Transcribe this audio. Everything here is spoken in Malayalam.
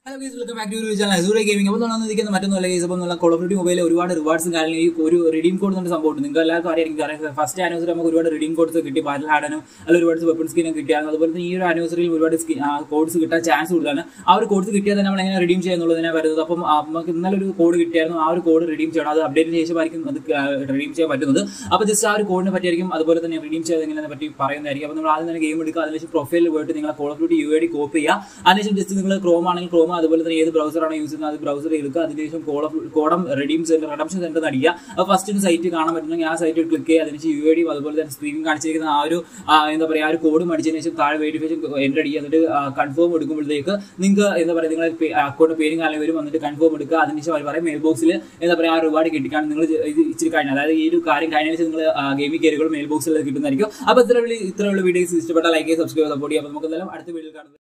hello guys welcome back to ഒരു ചാനൽ അസൂറെ ഗെയിമിംഗ് അപ്പോൾ നമ്മൾ നിൽക്കുന്ന മറ്റൊന്നുമല്ല ഗൈസ് അപ്പോൾ നല്ല കോൾ ഓഫ് ഡ്യൂട്ടി മൊബൈലിൽ ഒരുപാട് റിവാർഡ്സും കാര്യങ്ങളും ഈ ഒരു റിഡീം കോഡ് എന്ന സംഭവമുണ്ട് നിങ്ങൾക്ക് എല്ലാവർക്കും അറിയാം അറിയാം ഫസ്റ്റ് ആനിവേഴ്സറി നമുക്ക് ഒരുപാട് റിഡീം കോഡ്സ് കിട്ടി ബാറ്റിൽ ആടാനും അല്ല ഒരുപാട് വെപ്പൺ സ്കിനും കിട്ടിയാണ് അതുപോലെ തന്നെ ഈ ഒരു ആനിവേഴ്സറിയിൽ ഒരുപാട് കോഡ്സ് കിട്ടാൻ ചാൻസ് കൂടുതലാണ് ആ ഒരു കോഡ്സ് കിട്ടിയാൽ തന്നെ നമ്മൾ എങ്ങനെ റിഡീം ചെയ്യുന്നുള്ളതിനെ വരുന്നത് അപ്പം ആ, നമുക്ക് ഇന്നലെ ഒരു കോഡ് കിട്ടിയായിരുന്നു ആ ഒരു കോഡ് റിഡീം ചെയ്യണം അത് അപ്ഡേറ്റിന് ശേഷമായിരിക്കും അത് റിഡീം ചെയ്യാൻ പറ്റുന്നത് അപ്പോൾ ജസ്റ്റ് ആ ഒരു കോഡിനെ പറ്റിയായിരിക്കും അതുപോലെ തന്നെ റിഡീം ചെയ്ത് എങ്ങനെ പറ്റി പറയുന്നതായിരിക്കും അപ്പോൾ നമ്മൾ ആദ്യം തന്നെ ഗെയിം എടുക്കുക അതിനുശേഷം പ്രൊഫൈലിൽ പോയിട്ട് നിങ്ങൾ call of duty U I D copy ചെയ്യുക അതിനുശേഷം ജസ്റ്റ് നിങ്ങൾ ക്രോം ആണെങ്കിൽ ക്രോം അതുപോലെ തന്നെ ഏത് ബ്രൗസറാണ് യൂസ് ചെയ്യുന്നത് അത് ബ്രൗസർ എടുക്കുക അതിനുശേഷം call of CODM redeem center redemption center അടിക്കുക അപ്പോൾ ഫസ്റ്റ് ഒരു സൈറ്റ് കാണാൻ പറ്റുന്നെങ്കിൽ ആ സൈറ്റിൽ ക്ലിക്ക് ചെയ്യുക അതിനുശേഷം യു ഐ ഡി അതുപോലെ തന്നെ സ്ക്രീനിൽ കാണിച്ചിരിക്കുന്ന ആ ഒരു ആ, എന്താ പറയുക ആ ഒരു കോഡ് അടിച്ചതിന് ശേഷം താഴെ വെരിഫിക്കേഷൻ എൻ്റർ അടിക്കുക എന്നിട്ട് കൺഫേം എടുക്കുമ്പോഴത്തേക്ക് നിങ്ങൾക്ക് എന്താ പറയുക നിങ്ങളുടെ അക്കൗണ്ട് പേരും കാലം വരും എന്നിട്ട് കൺഫേം എടുക്കുക അതിനുശേഷം അവർ പറയും മെയിൽ ബോക്സിൽ എന്താ പറയുക ആ റിവാർഡ് കിട്ടിക്കാണ് നിങ്ങൾ ഇത് ഇച്ചിരി കഴിഞ്ഞാൽ അതായത് ഈ ഒരു കാര്യം കഴിഞ്ഞതിന് ശേഷം നിങ്ങൾ ഗെയിമിംഗ് കയറികൾ മെയിൽ ബോക്സിൽ കിട്ടുന്നതായിരിക്കും അപ്പോൾ ഇത്രയുള്ള ഇത്രയുള്ള വീഡിയോസ് ഇഷ്ടപ്പെട്ട ലൈക്ക് സബ്സ്ക്രൈബ് സപ്പോർട്ട് ചെയ്യുക അപ്പോൾ നമുക്ക് എന്തായാലും അടുത്ത വീഡിയോയിൽ കാണുന്നത്